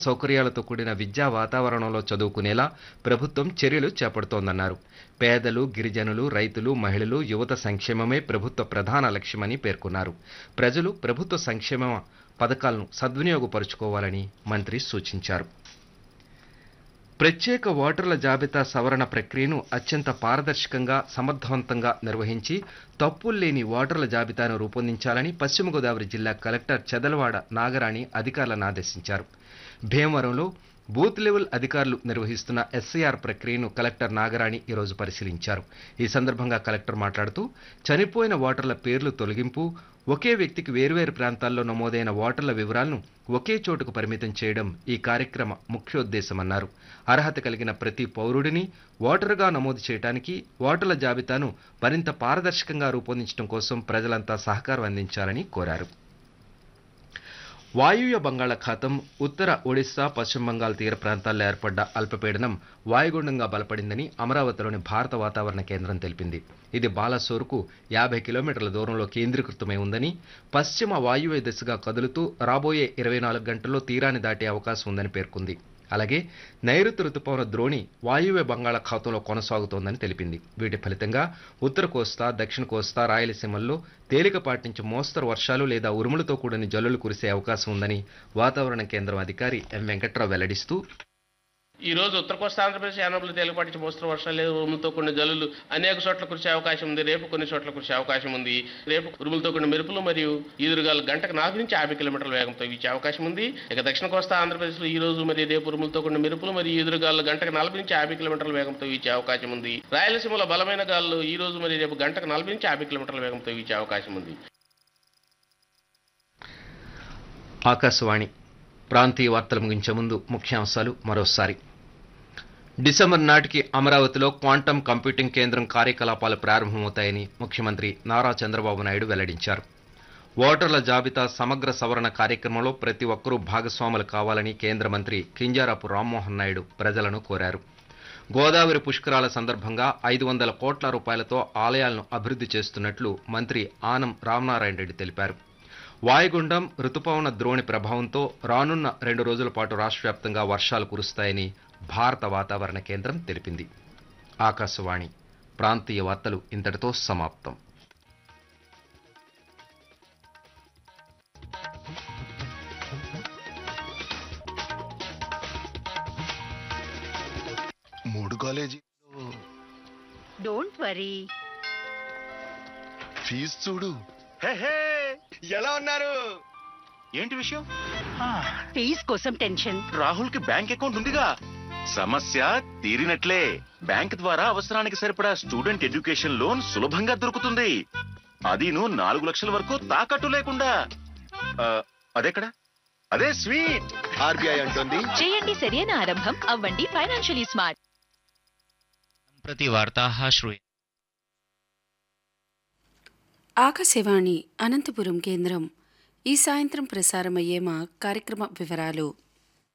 సౌకర్యాలతో కూడిన విద్యా వాతావరణంలో చదువుకునేలా ప్రభుత్వం చర్యలు చేపడుతోందన్నారు పేదలు గిరిజనులు రైతులు మహిళలు యువత సంక్షేమమే ప్రభుత్వ ప్రధాన లక్ష్యమని పేర్కొన్నారు ప్రజలు ప్రభుత్వ సంక్షేమ పథకాలను సద్వినియోగపరుచుకోవాలని మంత్రి సూచించారు ప్రత్యేక ఓటర్ల జాబితా సవరణ ప్రక్రియను అత్యంత పారదర్శకంగా సమర్థవంతంగా నిర్వహించి తప్పులు లేని ఓటర్ల జాబితాను రూపొందించాలని పశ్చిమ గోదావరి జిల్లా కలెక్టర్ చెదలవాడ నాగరాణి అధికారులను ఆదేశించారు భీమవరంలో బూత్ లెవెల్ అధికారులు నిర్వహిస్తున్న ఎస్ఐఆర్ ప్రక్రియను కలెక్టర్ నాగరాణి ఈరోజు పరిశీలించారు ఈ సందర్భంగా కలెక్టర్ మాట్లాడుతూ చనిపోయిన ఓటర్ల పేర్లు తొలగింపు ఒకే వ్యక్తికి వేర్వేరు ప్రాంతాల్లో నమోదైన ఓటర్ల వివరాలను ఒకే చోటుకు పరిమితం చేయడం ఈ కార్యక్రమ ముఖ్యోద్దేశమన్నారు అర్హత కలిగిన ప్రతి పౌరుడిని ఓటరుగా నమోదు చేయడానికి ఓటర్ల జాబితాను మరింత పారదర్శకంగా రూపొందించడం కోసం ప్రజలంతా సహకారం అందించాలని కోరారు వాయువ్య బంగాళాఖాతం ఉత్తర ఒడిశా పశ్చిమ బంగాల్ తీర ప్రాంతాల్లో ఏర్పడ్డ అల్పపీడనం వాయుగుండంగా బలపడిందని అమరావతిలోని భారత వాతావరణ కేంద్రం తెలిపింది ఇది బాలసోర్కు యాభై కిలోమీటర్ల దూరంలో కేంద్రీకృతమై ఉందని పశ్చిమ వాయువ్య దిశగా కదులుతూ రాబోయే ఇరవై నాలుగు గంటల్లో తీరాన్ని దాటే అవకాశం ఉందని పేర్కొంది అలాగే నైరుతి రుతుపవన ద్రోణి వాయువ్య బంగాళాఖాతంలో కొనసాగుతోందని తెలిపింది వీటి ఫలితంగా ఉత్తర కోస్తా దక్షిణ కోస్తా రాయలసీమల్లో తేలికపాటి నుంచి మోస్తరు వర్షాలు లేదా ఉరుములతో కూడిన జల్లులు కురిసే అవకాశం ఉందని వాతావరణ కేంద్రం అధికారి ఎం వెంకట్రావు వెల్లడిస్తూ ఈ రోజు ఉత్తర కోస్తా ఆంధ్రప్రదేశ్ యానబులు తేలిపాటి నుంచి మోస్తరు వర్షాలు లేదా ఉరుములతో కూడిన జల్లులు అనేక చోట్ల కురిసే అవకాశం ఉంది రేపు కొన్ని చోట్ల కురిసే అవకాశం ఉంది రేపు ఉరుములతో కూడిన మెరుపులు మరియు ఈదురుగాలు గంటకు నాలుగు నుంచి యాభై కిలోమీటర్ల వేగంతో వీచే అవకాశం ఉంది ఇక దక్షిణ కోస్తా ఆంధ్రప్రదేశ్లో ఈ రోజు మరియు రేపు ఉరుములతో కూడిన మెరుపులు మరియు ఈదురుగాలు గంటకు నలభై నుంచి యాభై కిలోమీటర్ల వేగంతో వీచే అవకాశం ఉంది రాయలసీమలో బలమైన గాలు ఈ రోజు మరియు రేపు గంటకు నలభై నుంచి యాభై కిలోమీటర్ల వేగంతో వీచే అవకాశం ఉంది ఆకాశవాణి ప్రాంతీయ వార్తలు ముగించే ముందు ముఖ్యాంశాలు మరోసారి డిసెంబర్ నాటికి అమరావతిలో క్వాంటం కంప్యూటింగ్ కేంద్రం కార్యకలాపాలు ప్రారంభమవుతాయని ముఖ్యమంత్రి నారా చంద్రబాబు నాయుడు వెల్లడించారు ఓటర్ల జాబితా సమగ్ర సవరణ కార్యక్రమంలో ప్రతి ఒక్కరూ భాగస్వాములు కావాలని కేంద్ర మంత్రి కింజారాపు రామ్మోహన్ నాయుడు ప్రజలను కోరారు గోదావరి పుష్కరాల సందర్భంగా ఐదు వందల కోట్ల రూపాయలతో ఆలయాలను అభివృద్ధి చేస్తున్నట్లు మంత్రి ఆనం రామనారాయణ రెడ్డి తెలిపారు వాయుగుండం రుతుపవన ద్రోణి ప్రభావంతో రానున్న రెండు రోజుల పాటు రాష్ట్ర వ్యాప్తంగా వర్షాలు కురుస్తాయని భారత వాతావరణ కేంద్రం తెలిపింది ఆకాశవాణి ప్రాంతీయ వార్తలు ఇంతటితో సమాప్తం మూడు కాలేజీ డోంట్ వరీ ఫీజు చూడు ఎలా ఉన్నారు ఏంటి విషయం ఫీజ్ కోసం టెన్షన్ రాహుల్ కి బ్యాంక్ అకౌంట్ ఉందిగా సమస్య తీరినట్లే బ్యాంక్ ద్వారా అవసరానికి సరిపడా స్టూడెంట్ ఎడ్యుకేషన్ లోన్ సులభంగా దొరుకుతుంది అదీను నాలుగు లక్షల వరకు తాకట్టు లేకుండా ఆ, అదెక్కడ అదే స్వీట్ ఆర్బీఐ అంటుంది చేయండి సరైన ఆరంభం అవ్వండి ఫైనాన్షియలీ స్మార్ట్ सम्प्रति वार्ताः श्रूयन्ते ఆకాశవాణి అనంతపురం కేంద్రం ఈ సాయంత్రం ప్రసారమయ్యే మా కార్యక్రమ వివరాలు